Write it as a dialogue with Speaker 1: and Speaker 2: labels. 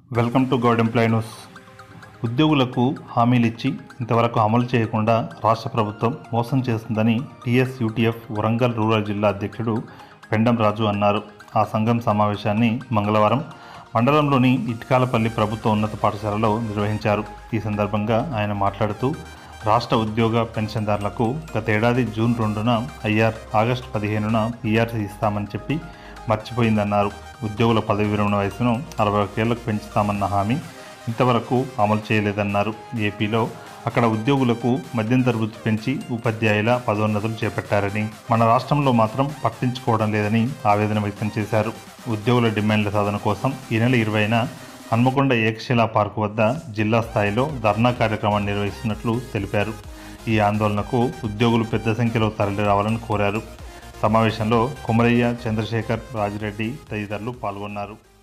Speaker 1: welcome to Goud employ news ఉద్యోగులకు హామీలు ఇచ్చి ఇంతవరకు అమలు చేయకుండా రాష్ట్ర ప్రభుత్వం మోసం చేస్తుందని టీఎస్ యూటీఎఫ్ వరంగల్ రూరల్ జిల్లా అధ్యక్షుడు పెండం రాజు అన్నారు ఆ సంఘం సమావేశాన్ని మంగళవారం మండలంలోని ఇటుకాలపల్లి ప్రభుత్వ ఉన్నత పాఠశాలలో నిర్వహించారు ఈ సందర్భంగా ఆయన మాట్లాడుతూ రాష్ట్ర ఉద్యోగ పెన్షన్దారులకు గతేడాది జూన్ రెండున ఐఆర్ ఆగస్టు పదిహేనున పీఆర్సీ ఇస్తామని చెప్పి మర్చిపోయిందన్నారు ఉద్యోగుల పదవి విరమణ వయసును అరవై ఒకేళ్లకు పెంచుతామన్న హామీ ఇంతవరకు అమలు చేయలేదన్నారు ఏపీలో అక్కడ ఉద్యోగులకు మద్యం తరగతి పెంచి ఉపాధ్యాయుల పదోన్నతులు చేపట్టారని మన రాష్ట్రంలో మాత్రం పట్టించుకోవడం లేదని ఆవేదన వ్యక్తం చేశారు ఉద్యోగుల డిమాండ్ల సాధన కోసం ఈ నెల ఇరవైన హన్మకొండ ఏకశిలా పార్కు వద్ద జిల్లా స్థాయిలో ధర్నా కార్యక్రమాన్ని నిర్వహిస్తున్నట్లు తెలిపారు ఈ ఆందోళనకు ఉద్యోగులు పెద్ద సంఖ్యలో తరలి రావాలని కోరారు సమావేశంలో కుమరయ్య చంద్రశేఖర్ రాజిరెడ్డి తదితరులు పాల్గొన్నారు